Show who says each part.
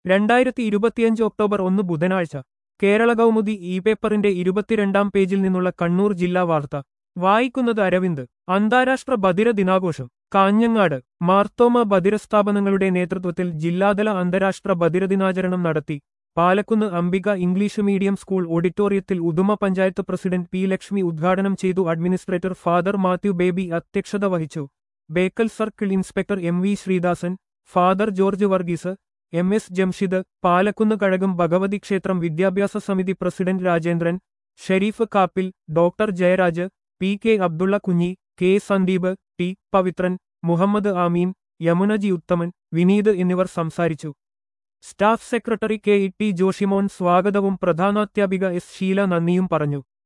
Speaker 1: രണ്ടായിരത്തി ഇരുപത്തിയഞ്ച് ഒക്ടോബർ ഒന്ന് ബുധനാഴ്ച കേരള കൗമുദി ഇ പേപ്പറിന്റെ ഇരുപത്തിരണ്ടാം പേജിൽ നിന്നുള്ള കണ്ണൂർ ജില്ലാ വാർത്ത വായിക്കുന്നത് അരവിന്ദ് അന്താരാഷ്ട്ര ബധിര ദിനാഘോഷം കാഞ്ഞങ്ങാട് മാർത്തോമ ബധിര സ്ഥാപനങ്ങളുടെ നേതൃത്വത്തിൽ ജില്ലാതല അന്താരാഷ്ട്ര ബധിര ദിനാചരണം നടത്തി Palakkunnu Ambika English medium school ഓഡിറ്റോറിയത്തിൽ ഉദുമ പഞ്ചായത്ത് പ്രസിഡന്റ് പി ലക്ഷ്മി ഉദ്ഘാടനം ചെയ്തു അഡ്മിനിസ്ട്രേറ്റർ ഫാദർ മാത്യു ബേബി അധ്യക്ഷത വഹിച്ചു Bekal circle inspector M V Sreedasan father George Varghese M S Jamshid Palakkunnu Kazhakam Bhagavathi ക്ഷേത്രം വിദ്യാഭ്യാസ സമിതി പ്രസിഡന്റ് Rajendran Shareef Kappil doctor Jayaraj P K Abdulla Kunhi K Sandeep T Pavithran Muhammed Ameen Yamunaji Uthaman Vineeth എന്നിവർ സംസാരിച്ചു staff secretary K E T Joshimon സ്വാഗതവും പ്രധാനാധ്യാപിക എസ് ഷീല നന്ദിയും പറഞ്ഞു